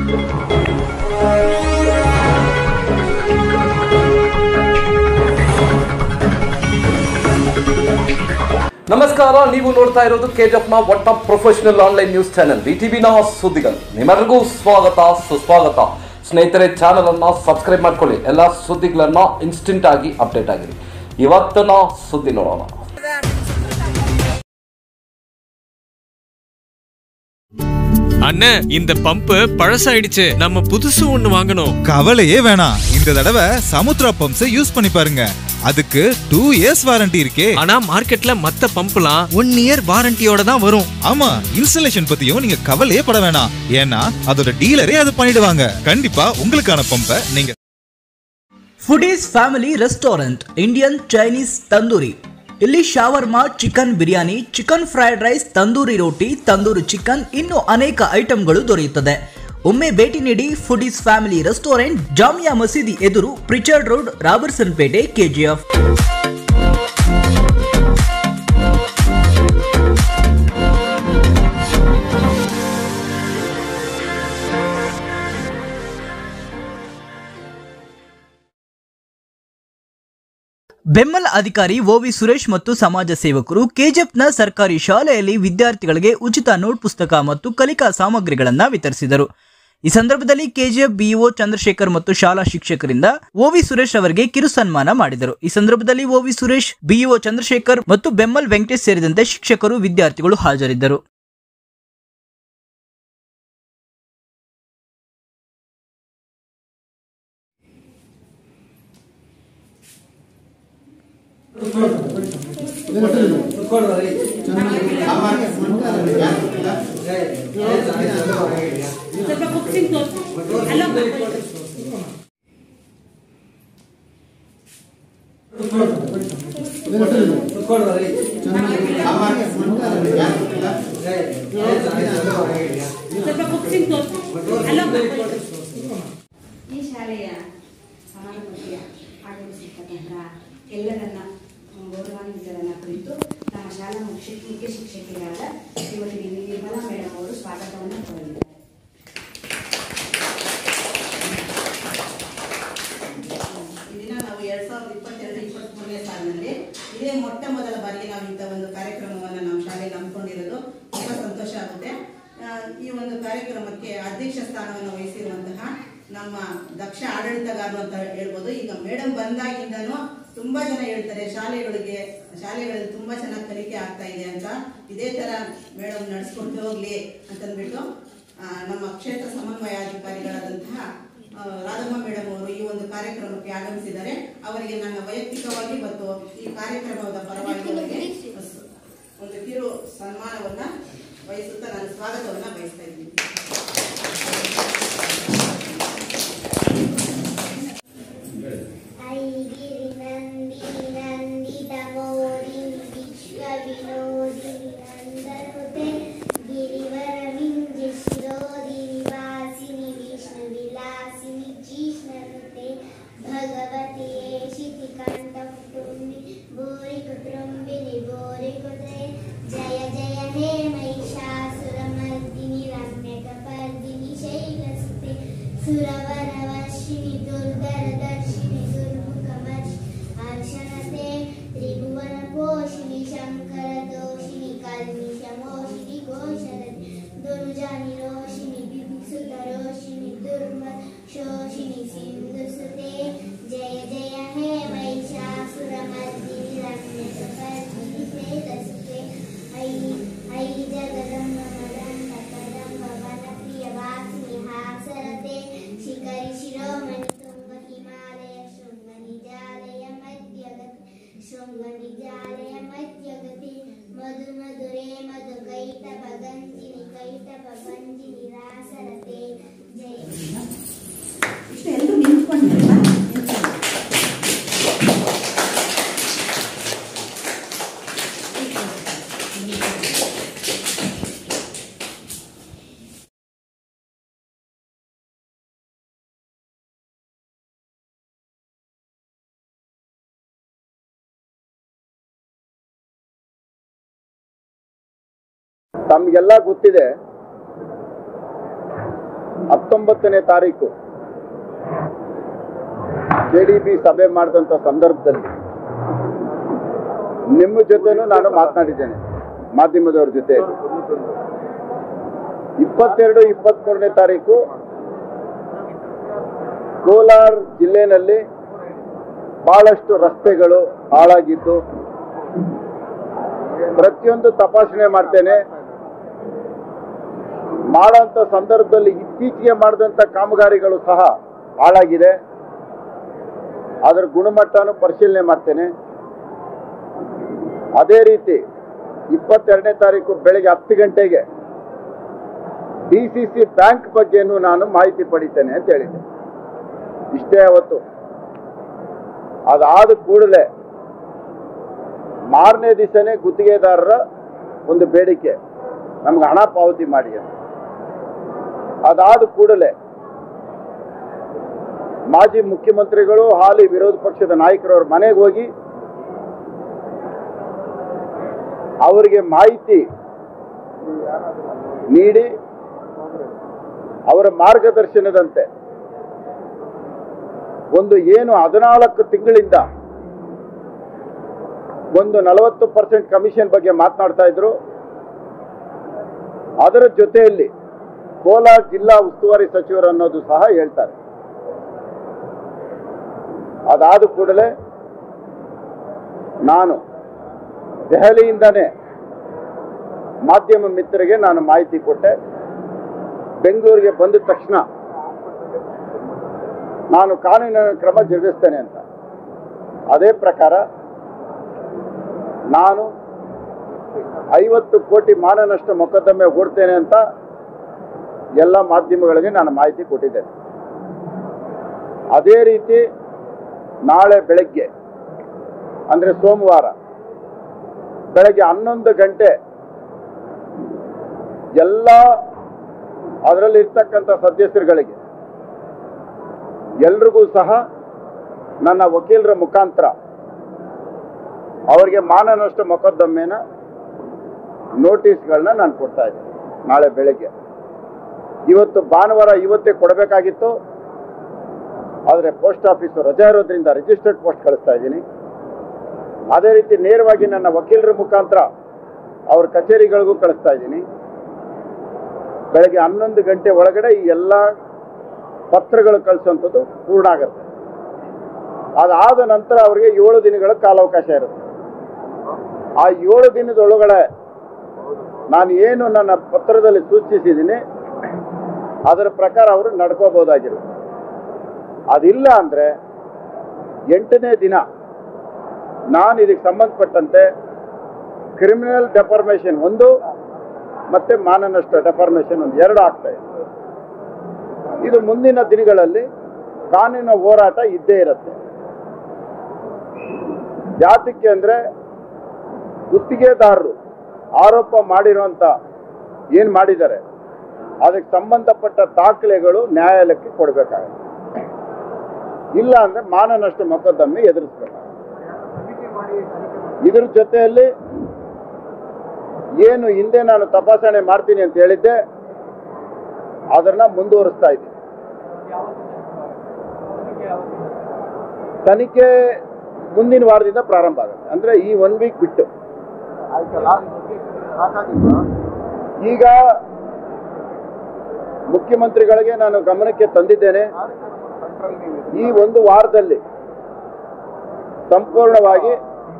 ನಮಸ್ಕಾರ ನೀವು ನೋಡ್ತಾ ಇರೋದು ಕೆಜಿಎಫ್ ನ ಒಟ್ಟ ಪ್ರೊಫೆಷನಲ್ ಆನ್ಲೈನ್ ನ್ಯೂಸ್ ಚಾನೆಲ್ ನ ಸುದ್ದಿಗಳು ನಿಮ್ಮೆಲ್ಲರಿಗೂ ಸ್ವಾಗತ ಸುಸ್ವಾಗತ ಸ್ನೇಹಿತರೆ ಚಾನೆಲ್ ಅನ್ನ ಸಬ್ಸ್ಕ್ರೈಬ್ ಮಾಡ್ಕೊಳ್ಳಿ ಎಲ್ಲ ಸುದ್ದಿಗಳನ್ನ ಇನ್ಸ್ಟೆಂಟ್ ಆಗಿ ಅಪ್ಡೇಟ್ ಆಗಿರಿ ಇವತ್ತಿನ ಸುದ್ದಿ ನೋಡೋಣ அண்ணே இந்த பம்பு பழசாயிடுச்சு நம்ம புதுசு ஒண்ணு வாங்கணும் கவலையே வேணாம் இந்த தடவை சமுத்ரா பம்ப்ஸ் யூஸ் பண்ணி பாருங்க அதுக்கு டூ இயர்ஸ் வாரண்டி இருக்கே ஆனா மார்க்கெட்ல மத்த பம்ப்லாம் ஒன் இயர் வாரண்டியோட தான் வரும் ஆமா இன்ஸ்டலேஷன் பத்தியும் நீங்க கவலையே பட வேணாம் ஏன்னா அதோட டீலரே அது பண்ணிடுவாங்க கண்டிப்பா உங்களுக்கான பம்பை நீங்க foodies family restaurant Indian Chinese tandoori ಇಲ್ಲಿ ಶಾವರ್ಮಾ chicken biryani chicken fried rice tandoori roti tandoori chicken ಇನ್ನು ಅನೇಕ ಐಟಂಗಳು ದೊರೆಯುತ್ತದೆ ಒಮ್ಮೆ ಭೇಟಿ ನೀಡಿ ಫುಡೀಸ್ ಫ್ಯಾಮಿಲಿ ರೆಸ್ಟೋರೆಂಟ್ ಜಾಮಿಯಾ ಮಸೀದಿ ಎದುರು ಪ್ರಿಚರ್ಡ್ ರೋಡ್ ರಾಬರ್ಸನ್ ಪೇಟೆ ಕೆಜಿಎಫ್ ಬೆಮ್ಮಲ್ ಅಧಿಕಾರಿ ಓವಿ ಸುರೇಶ್ ಮತ್ತು ಸಮಾಜ ಸೇವಕರು ಕೆಜಿಎಫ್ನ ಸರ್ಕಾರಿ ಶಾಲೆಯಲ್ಲಿ ವಿದ್ಯಾರ್ಥಿಗಳಿಗೆ ಉಚಿತ ನೋಟ್ ಪುಸ್ತಕ ಮತ್ತು ಕಲಿಕಾ ಸಾಮಗ್ರಿಗಳನ್ನು ವಿತರಿಸಿದರು ಈ ಸಂದರ್ಭದಲ್ಲಿ ಕೆಜಿಎಫ್ ಬಿಇಒ ಚಂದ್ರಶೇಖರ್ ಮತ್ತು ಶಾಲಾ ಶಿಕ್ಷಕರಿಂದ ಓವಿ ಸುರೇಶ್ ಅವರಿಗೆ ಕಿರು ಸನ್ಮಾನ ಮಾಡಿದರು ಈ ಸಂದರ್ಭದಲ್ಲಿ ಓವಿ ಸುರೇಶ್ ಬಿಇಒ ಚಂದ್ರಶೇಖರ್ ಮತ್ತು ಬೆಮ್ಮಲ್ ವೆಂಕಟೇಶ್ ಸೇರಿದಂತೆ ಶಿಕ್ಷಕರು ವಿದ್ಯಾರ್ಥಿಗಳು ಹಾಜರಿದ್ದರು ಸ್ವಲ್ಪ ಬುಕ್ಸಿಂಗ್ ತೋರಿಸು ಅಲ್ಲ ಸ್ವಲ್ಪ ಬುಕ್ಸಿಂಗ್ ತೋರಿಸು ಅಲ್ಲ ಈ ಶಾಲೆಯ ಸಮಾರಂಭಕ್ಕೆ ಆಗಮಿಸಿರ್ತಕ್ಕಂಥ ಎಲ್ಲರನ್ನ ಗೌರವಾನ್ವಿತರನ್ನ ಕುರಿತು ನಮ್ಮ ಶಾಲಾ ಮುಖ್ಯ ಮುಖ್ಯ ಶಿಕ್ಷಕಿಯಾದ ಶ್ರೀಮತಿ ನಿರ್ಮಲಾ ಮೇಡಮ್ ಅವರು ಸ್ವಾಗತವನ್ನು ಕೋರಿದ್ದಾರೆ ಈ ದಿನ ನಾವು ಎರಡ್ ಸಾವಿರದ ಇಪ್ಪತ್ತೆರಡು ಇಪ್ಪತ್ಮೂರನೇ ಸಾಲಿನಲ್ಲಿ ಇದೇ ಮೊಟ್ಟ ಮೊದಲ ಬಾರಿಗೆ ನಾವು ಇಂಥ ಒಂದು ಕಾರ್ಯಕ್ರಮವನ್ನು ನಮ್ಮ ಶಾಲೆಯಲ್ಲಿ ಹಮ್ಮಿಕೊಂಡಿರೋದು ತುಂಬಾ ಸಂತೋಷ ಆಗುತ್ತೆ ಆ, ಈ ಒಂದು ಕಾರ್ಯಕ್ರಮಕ್ಕೆ ಅಧ್ಯಕ್ಷ ಸ್ಥಾನವನ್ನು ವಹಿಸಿರುವಂತಹ ನಮ್ಮ ದಕ್ಷ ಆಡಳಿತಗಾರರು ಅಂತ ಹೇಳ್ಬೋದು ಈಗ ಮೇಡಮ್ ಬಂದಾಗಿಂದನೂ ತುಂಬಾ ಜನ ಹೇಳ್ತಾರೆ ಶಾಲೆಗಳಿಗೆ ಶಾಲೆಗಳಲ್ಲಿ ತುಂಬಾ ಚೆನ್ನಾಗಿ ಕಲಿಕೆ ಆಗ್ತಾ ಇದೆ ಅಂತ ಇದೇ ತರ ಮೇಡಮ್ ನಡೆಸ್ಕೊಂಡು ಹೋಗ್ಲಿ ಅಂತಂದ್ಬಿಟ್ಟು ಆ, ನಮ್ಮ ಕ್ಷೇತ್ರ ಸಮನ್ವಯಾಧಿಕಾರಿಗಳಾದಂತಹ ಆ, ರಾಧಮ್ಮ ಮೇಡಮ್ ಅವರು ಈ ಒಂದು ಕಾರ್ಯಕ್ರಮಕ್ಕೆ ಆಗಮಿಸಿದ್ದಾರೆ ಅವರಿಗೆ ನನ್ನ ವೈಯಕ್ತಿಕವಾಗಿ ಮತ್ತು ಈ ಕಾರ್ಯಕ್ರಮದ ಪರವಾಗಿ ಅವರಿಗೆ ಸ- ಒಂದು ಕಿರು ಸನ್ಮಾನವನ್ನ ವಹಿಸುತ್ತಾ ನಾನು ಸ್ವಾಗತವನ್ನ ಬಯಸ್ತಾ ಇದ್ದೀನಿ ಭಗವತಿಯೇ ಶಿತಿಕಂಠ ಕುಟುಂಬಿ ಬೋರಿ ಕುಟುಂಬಿನಿ ಬೋರಿ ಕುದ್ರೆ ಜಯ ಜಯ ಹೇ ಮಹಿಷಾಸುರಮರ್ದಿನಿ ರಮ್ಯಕಪರ್ದಿನಿ ಶೈಲಸುತೆ ಸುರವರವರ್ಷಿಣಿ ದುರ್ಧರದರ್ಶಿನಿ ದುರ್ಮುಖಮರ್ಷಿ ಹರ್ಷಣತೆ ತ್ರಿಭುವನ ಪೋಷಿಣಿ ಶಂಕರ ದೋಷಿಣಿ ಕಲ್ಮಿಷಮೋಷಿಣಿ ಘೋಷರತಿ ದುರ್ಜಾನಿ ರೋಷಿಣಿ ಬಿಭುಸುತ ರೋಷಿಣಿ ದುರ್ಮ ಶೋಷಿಣಿ ಸಿಂಧು ಸುತೆ ಜಯ ಜಯ ಹೇ ಮಹಿಷಾಸುರಮರ್ದಿನಿ ರಮ್ಯಕಪರ್ದಿನಿ ಶ್ವೇತಸುತೆ ಐ ಐ ಜಗದಂಬ ಮದಂಬ ಕದಂಬ ವನ ಪ್ರಿಯ ವಾಸಿನಿ ಹಾಸರತೆ ಶಿಖರಿ ಶಿರೋಮಣಿ ತುಂಗ ಹಿಮಾಲಯ ಶೃಂಗ ನಿಜಾಲಯ ಮಧ್ಯಗತಿ ಶೃಂಗ ನಿಜಾಲಯ ಮಧ್ಯಗತಿ ಮಧು ಮಧುರೇ ಮಧು ಕೈಟಪ ಗಂಜಿನಿ ಕೈಟಪ ಗಂಜಿನಿ ರಾಸರತೆ ಜಯ ಇಷ್ಟು ಎಲ್ಲರೂ ನಿಂತ್ಕೊಂಡಿರಲ್ಲ ತಮ್ಗೆಲ್ಲ ಗೊತ್ತಿದೆ ಹತ್ತೊಂಬತ್ತನೇ ತಾರೀಕು ಕೆ ಡಿ ಬಿ ಸಭೆ ಮಾಡಿದಂಥ ಸಂದರ್ಭದಲ್ಲಿ ನಿಮ್ಮ ಜೊತೆನೂ ನಾನು ಮಾತನಾಡಿದ್ದೇನೆ ಮಾಧ್ಯಮದವ್ರ ಜೊತೆ ಇಪ್ಪತ್ತೆರಡು ಇಪ್ಪತ್ತ್ಮೂರನೇ ತಾರೀಕು ಕೋಲಾರ ಜಿಲ್ಲೆನಲ್ಲಿ ಬಹಳಷ್ಟು ರಸ್ತೆಗಳು ಹಾಳಾಗಿದ್ದು ಪ್ರತಿಯೊಂದು ತಪಾಸಣೆ ಮಾಡ್ತೇನೆ ಮಾಡೋಂಥ ಸಂದರ್ಭದಲ್ಲಿ ಇತ್ತೀಚೆಗೆ ಮಾಡಿದಂಥ ಕಾಮಗಾರಿಗಳು ಸಹ ಹಾಳಾಗಿದೆ ಅದರ ಗುಣಮಟ್ಟನೂ ಪರಿಶೀಲನೆ ಮಾಡ್ತೇನೆ ಅದೇ ರೀತಿ ಇಪ್ಪತ್ತೆರಡನೇ ತಾರೀಕು ಬೆಳಗ್ಗೆ ಹತ್ತು ಗಂಟೆಗೆ ಡಿ ಸಿ ಸಿ ಬ್ಯಾಂಕ್ ಬಗ್ಗೆನೂ ನಾನು ಮಾಹಿತಿ ಪಡಿತೇನೆ ಅಂತ ಹೇಳಿದ್ದೆ ಇಷ್ಟೇ ಅವತ್ತು ಅದಾದ ಕೂಡಲೇ ಮಾರನೇ ದಿವಸನೇ ಗುತ್ತಿಗೆದಾರರ ಒಂದು ಬೇಡಿಕೆ ನಮ್ಗೆ ಹಣ ಪಾವತಿ ಮಾಡಿ ಅಂತ ಅದಾದ ಕೂಡಲೇ ಮಾಜಿ ಮುಖ್ಯಮಂತ್ರಿಗಳು ಹಾಲಿ ವಿರೋಧ ಪಕ್ಷದ ನಾಯಕರವ್ರ ಮನೆಗೆ ಹೋಗಿ ಅವರಿಗೆ ಮಾಹಿತಿ ನೀಡಿ ಅವರ ಮಾರ್ಗದರ್ಶನದಂತೆ ಒಂದು ಏನು ಹದಿನಾಲ್ಕು ತಿಂಗಳಿಂದ ಒಂದು ನಲವತ್ತು ಪರ್ಸೆಂಟ್ ಕಮಿಷನ್ ಬಗ್ಗೆ ಮಾತನಾಡ್ತಾ ಇದ್ರು ಅದರ ಜೊತೆಯಲ್ಲಿ ಕೋಲಾರ ಜಿಲ್ಲಾ ಉಸ್ತುವಾರಿ ಸಚಿವರು ಅನ್ನೋದು ಸಹ ಹೇಳ್ತಾರೆ ಅದಾದ ಕೂಡಲೇ ನಾನು ದೆಹಲಿಯಿಂದನೇ ಮಾಧ್ಯಮ ಮಿತ್ರರಿಗೆ ನಾನು ಮಾಹಿತಿ ಕೊಟ್ಟೆ ಬೆಂಗಳೂರಿಗೆ ಬಂದ ತಕ್ಷಣ ನಾನು ಕಾನೂನಿನ ಕ್ರಮ ಜರುಗಿಸ್ತೇನೆ ಅಂತ ಅದೇ ಪ್ರಕಾರ ನಾನು ಐವತ್ತು ಕೋಟಿ ಮಾನನಷ್ಟ ಮೊಕದ್ದಮೆ ಹೂಡ್ತೇನೆ ಅಂತ ಎಲ್ಲ ಮಾಧ್ಯಮಗಳಿಗೆ ನಾನು ಮಾಹಿತಿ ಕೊಟ್ಟಿದ್ದೇನೆ ಅದೇ ರೀತಿ ನಾಳೆ ಬೆಳಗ್ಗೆ ಅಂದರೆ ಸೋಮವಾರ ಬೆಳಗ್ಗೆ ಹನ್ನೊಂದು ಗಂಟೆ ಎಲ್ಲ ಅದರಲ್ಲಿ ಇರ್ತಕ್ಕಂಥ ಸದಸ್ಯರುಗಳಿಗೆ ಎಲ್ರಿಗೂ ಸಹ ನನ್ನ ವಕೀಲರ ಮುಖಾಂತರ ಅವರಿಗೆ ಮಾನನಷ್ಟ ಮೊಕದ್ದಮೆನ ನೋಟಿಸ್ಗಳನ್ನ ನಾನು ಕೊಡ್ತಾ ಇದ್ದೀನಿ ನಾಳೆ ಬೆಳಗ್ಗೆ ಇವತ್ತು ಭಾನುವಾರ ಇವತ್ತೇ ಕೊಡಬೇಕಾಗಿತ್ತು ಆದರೆ ಪೋಸ್ಟ್ ಆಫೀಸು ರಜೆ ಇರೋದ್ರಿಂದ ರಿಜಿಸ್ಟರ್ಡ್ ಪೋಸ್ಟ್ ಕಳಿಸ್ತಾ ಇದ್ದೀನಿ ಅದೇ ರೀತಿ ನೇರವಾಗಿ ನನ್ನ ವಕೀಲರ ಮುಖಾಂತರ ಅವ್ರ ಕಚೇರಿಗಳಿಗೂ ಕಳಿಸ್ತಾ ಇದ್ದೀನಿ ಬೆಳಗ್ಗೆ ಹನ್ನೊಂದು ಗಂಟೆ ಒಳಗಡೆ ಈ ಎಲ್ಲ ಪತ್ರಗಳು ಕಳಿಸುವಂಥದ್ದು ಪೂರ್ಣ ಆಗುತ್ತೆ ಅದಾದ ನಂತರ ಅವರಿಗೆ ಏಳು ದಿನಗಳ ಕಾಲಾವಕಾಶ ಇರುತ್ತೆ ಆ ಏಳು ದಿನದೊಳಗಡೆ ನಾನು ಏನು ನನ್ನ ಪತ್ರದಲ್ಲಿ ಸೂಚಿಸಿದ್ದೀನಿ ಅದರ ಪ್ರಕಾರ ಅವರು ನಡ್ಕೋಬಹುದಾಗಿರುತ್ತೆ ಅದಿಲ್ಲ ಅಂದರೆ ಎಂಟನೇ ದಿನ ನಾನು ಇದಕ್ಕೆ ಸಂಬಂಧಪಟ್ಟಂತೆ ಕ್ರಿಮಿನಲ್ ಡೆಫಾರ್ಮೇಷನ್ ಒಂದು ಮತ್ತೆ ಮಾನನಷ್ಟ ಡೆಫಾರ್ಮೇಷನ್ ಒಂದು ಎರಡು ಆಗ್ತಾ ಇದೆ ಇದು ಮುಂದಿನ ದಿನಗಳಲ್ಲಿ ಕಾನೂನಿನ ಹೋರಾಟ ಇದ್ದೇ ಇರುತ್ತೆ ಜಾತಿಗೆ ಅಂದರೆ ಗುತ್ತಿಗೆದಾರರು ಆರೋಪ ಮಾಡಿರುವಂಥ ಏನು ಮಾಡಿದ್ದಾರೆ ಅದಕ್ಕೆ ಸಂಬಂಧಪಟ್ಟ ದಾಖಲೆಗಳು ನ್ಯಾಯಾಲಯಕ್ಕೆ ಕೊಡಬೇಕಾಗುತ್ತೆ ಇಲ್ಲ ಅಂದರೆ ಮಾನನಷ್ಟ ಮೊಕದ್ದಮೆ ಎದುರಿಸ್ಬೇಕಾಗುತ್ತೆ ಇದ್ರ ಜೊತೆಯಲ್ಲಿ ಏನು ಹಿಂದೆ ನಾನು ತಪಾಸಣೆ ಮಾಡ್ತೀನಿ ಅಂತ ಹೇಳಿದ್ದೆ ಅದನ್ನ ಮುಂದುವರಿಸ್ತಾ ಇದ್ದೀನಿ ತನಿಖೆ ಮುಂದಿನ ವಾರದಿಂದ ಪ್ರಾರಂಭ ಆಗುತ್ತೆ ಅಂದ್ರೆ ಈ ಒನ್ ವೀಕ್ ಬಿಟ್ಟು ಈಗ ಮುಖ್ಯಮಂತ್ರಿಗಳಿಗೆ ನಾನು ಗಮನಕ್ಕೆ ತಂದಿದ್ದೇನೆ ಈ ಒಂದು ವಾರದಲ್ಲಿ ಸಂಪೂರ್ಣವಾಗಿ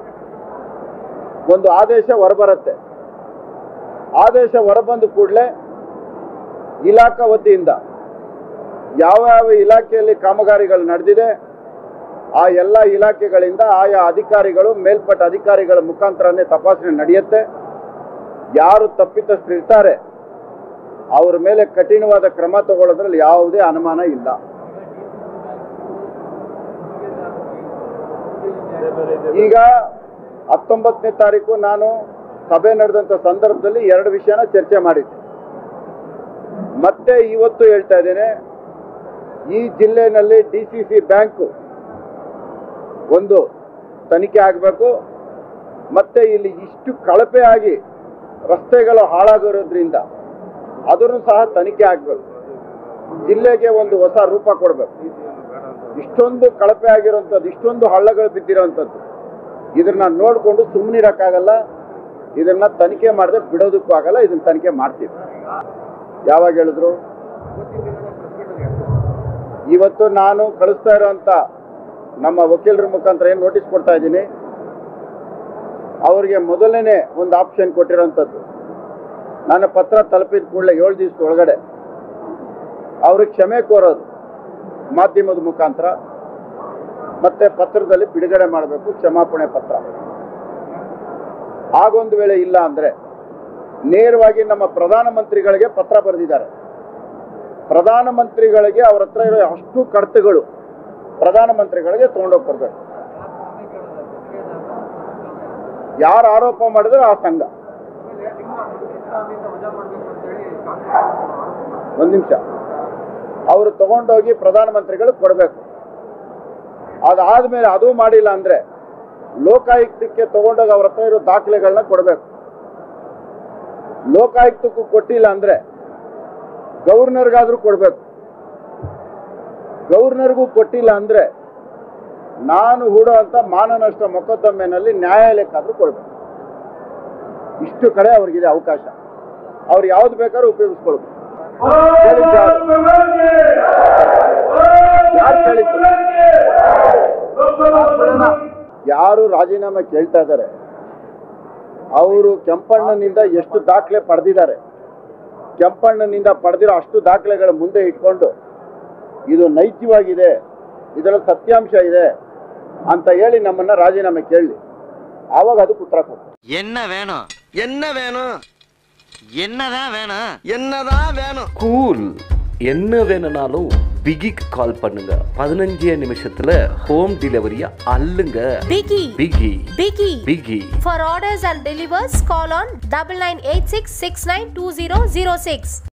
ಒಂದು ಆದೇಶ ಹೊರಬರುತ್ತೆ ಆದೇಶ ಹೊರಬಂದ ಕೂಡಲೇ ಇಲಾಖಾ ವತಿಯಿಂದ ಯಾವ ಯಾವ ಇಲಾಖೆಯಲ್ಲಿ ಕಾಮಗಾರಿಗಳು ನಡೆದಿದೆ ಆ ಎಲ್ಲ ಇಲಾಖೆಗಳಿಂದ ಆಯಾ ಅಧಿಕಾರಿಗಳು ಮೇಲ್ಪಟ್ಟ ಅಧಿಕಾರಿಗಳ ಮುಖಾಂತರನೇ ತಪಾಸಣೆ ನಡೆಯುತ್ತೆ ಯಾರು ತಪ್ಪಿತಸ್ಥರು ಇರ್ತಾರೆ ಅವ್ರ ಮೇಲೆ ಕಠಿಣವಾದ ಕ್ರಮ ತಗೊಳ್ಳೋದ್ರಲ್ಲಿ ಯಾವುದೇ ಅನುಮಾನ ಇಲ್ಲ ಈಗ ಹತ್ತೊಂಬತ್ತನೇ ತಾರೀಕು ನಾನು ಸಭೆ ನಡೆದಂಥ ಸಂದರ್ಭದಲ್ಲಿ ಎರಡು ವಿಷಯನ ಚರ್ಚೆ ಮಾಡಿದ್ದೆ ಮತ್ತೆ ಇವತ್ತು ಹೇಳ್ತಾ ಇದ್ದೇನೆ ಈ ಜಿಲ್ಲೆನಲ್ಲಿ ಡಿ ಸಿ ಸಿ ಬ್ಯಾಂಕು ಒಂದು ತನಿಖೆ ಆಗಬೇಕು ಮತ್ತೆ ಇಲ್ಲಿ ಇಷ್ಟು ಕಳಪೆ ಆಗಿ ರಸ್ತೆಗಳು ಹಾಳಾಗಿರೋದ್ರಿಂದ ಅದನ್ನು ಸಹ ತನಿಖೆ ಆಗಬೇಕು ಜಿಲ್ಲೆಗೆ ಒಂದು ಹೊಸ ರೂಪ ಕೊಡಬೇಕು ಇಷ್ಟೊಂದು ಕಳಪೆ ಆಗಿರೋಂಥದ್ದು ಇಷ್ಟೊಂದು ಹಳ್ಳಗಳು ಬಿದ್ದಿರೋಂಥದ್ದು ಇದನ್ನ ನೋಡಿಕೊಂಡು ಸುಮ್ಮನಿರಕ್ಕಾಗಲ್ಲ ಇದನ್ನ ತನಿಖೆ ಮಾಡದೆ ಬಿಡೋದಕ್ಕೂ ಆಗಲ್ಲ ಇದನ್ನ ತನಿಖೆ ಮಾಡ್ತೀವಿ ಯಾವಾಗ ಹೇಳಿದ್ರು ಇವತ್ತು ನಾನು ಕಳಿಸ್ತಾ ಇರೋಂಥ ನಮ್ಮ ವಕೀಲರ ಮುಖಾಂತರ ಏನು ನೋಟಿಸ್ ಕೊಡ್ತಾ ಇದ್ದೀನಿ ಅವರಿಗೆ ಮೊದಲನೇ ಒಂದು ಆಪ್ಷನ್ ಕೊಟ್ಟಿರೋಂಥದ್ದು ನನ್ನ ಪತ್ರ ತಲುಪಿದ ಕೂಡಲೇ ಏಳು ದಿವಸದ ಒಳಗಡೆ ಅವ್ರಿಗೆ ಕ್ಷಮೆ ಕೋರೋದು ಮಾಧ್ಯಮದ ಮುಖಾಂತರ ಮತ್ತೆ ಪತ್ರದಲ್ಲಿ ಬಿಡುಗಡೆ ಮಾಡಬೇಕು ಕ್ಷಮಾಪಣೆ ಪತ್ರ ಆಗೊಂದು ವೇಳೆ ಇಲ್ಲ ಅಂದ್ರೆ ನೇರವಾಗಿ ನಮ್ಮ ಪ್ರಧಾನಮಂತ್ರಿಗಳಿಗೆ ಪತ್ರ ಬರೆದಿದ್ದಾರೆ ಪ್ರಧಾನಮಂತ್ರಿಗಳಿಗೆ ಅವ್ರ ಹತ್ರ ಇರೋ ಅಷ್ಟು ಕಡತಗಳು ಪ್ರಧಾನಮಂತ್ರಿಗಳಿಗೆ ತಗೊಂಡೋಗಿ ಕೊಡ್ಬೇಕು ಯಾರು ಆರೋಪ ಮಾಡಿದ್ರೆ ಆ ಸಂಘ ಒಂದು ನಿಮಿಷ ಅವರು ತಗೊಂಡೋಗಿ ಪ್ರಧಾನಮಂತ್ರಿಗಳಿಗೆ ಕೊಡಬೇಕು ಅದಾದ್ಮೇಲೆ ಅದು ಮಾಡಿಲ್ಲ ಅಂದ್ರೆ ಲೋಕಾಯುಕ್ತಕ್ಕೆ ತಗೊಂಡೋಗಿ ಅವ್ರ ಹತ್ರ ಇರೋ ದಾಖಲೆಗಳನ್ನ ಕೊಡಬೇಕು ಲೋಕಾಯುಕ್ತಕ್ಕೂ ಕೊಟ್ಟಿಲ್ಲ ಅಂದ್ರೆ ಗವರ್ನರ್ಗಾದ್ರೂ ಕೊಡಬೇಕು ಗವರ್ನರ್ಗೂ ಕೊಟ್ಟಿಲ್ಲ ಅಂದ್ರೆ ನಾನು ಹೂಡುವಂತ ಮಾನನಷ್ಟ ಮೊಕದ್ದಮೆನಲ್ಲಿ ನ್ಯಾಯಾಲಯಕ್ಕಾದ್ರೂ ಕೊಡ್ಬೇಕು ಇಷ್ಟು ಕಡೆ ಅವ್ರಿಗಿದೆ ಅವಕಾಶ ಅವ್ರು ಯಾವ್ದು ಬೇಕಾದ್ರೂ ಉಪಯೋಗಿಸ್ಕೊಳ್ಬೇಕು ಕೇಳಿದ್ದು ಯಾರು? ಯಾರು ಕೇಳಿದ್ದು? ಯಾರು ರಾಜೀನಾಮೆ ಕೇಳ್ತಾ ಇದ್ದಾರೆ ಅವರು ಕೆಂಪಣ್ಣನಿಂದ ಎಷ್ಟು ದಾಖಲೆ ಪಡೆದಿದ್ದಾರೆ ಕೆಂಪಣ್ಣನಿಂದ ಪಡೆದಿರೋ ಅಷ್ಟು ದಾಖಲೆಗಳ ಮುಂದೆ ಇಟ್ಕೊಂಡು ಇದು ನೈಜವಾಗಿದೆ ಇದರಲ್ಲಿ ಸತ್ಯಾಂಶ ಇದೆ ಅಂತ ಹೇಳಿ ನಮ್ಮನ್ನ ರಾಜೀನಾಮೆ ಕೇಳಲಿ ಆವಾಗ ಅದಕ್ಕೆ ಉತ್ತರ ಕೊಡ್ತೀವಿ என்ன வேணும் என்ன வேணும் என்னதான் வேணும் என்னதான் வேணும் கூல் என்ன வேணும்னாலும் பிகிக்கு கால் பண்ணுங்க பதினஞ்சே நிமிஷத்துல ஹோம் டெலிவரியை அள்ளுங்க Biggie. Biggie Biggie. Biggie For orders and delivers, call on double nine eight six six nine two zero zero six.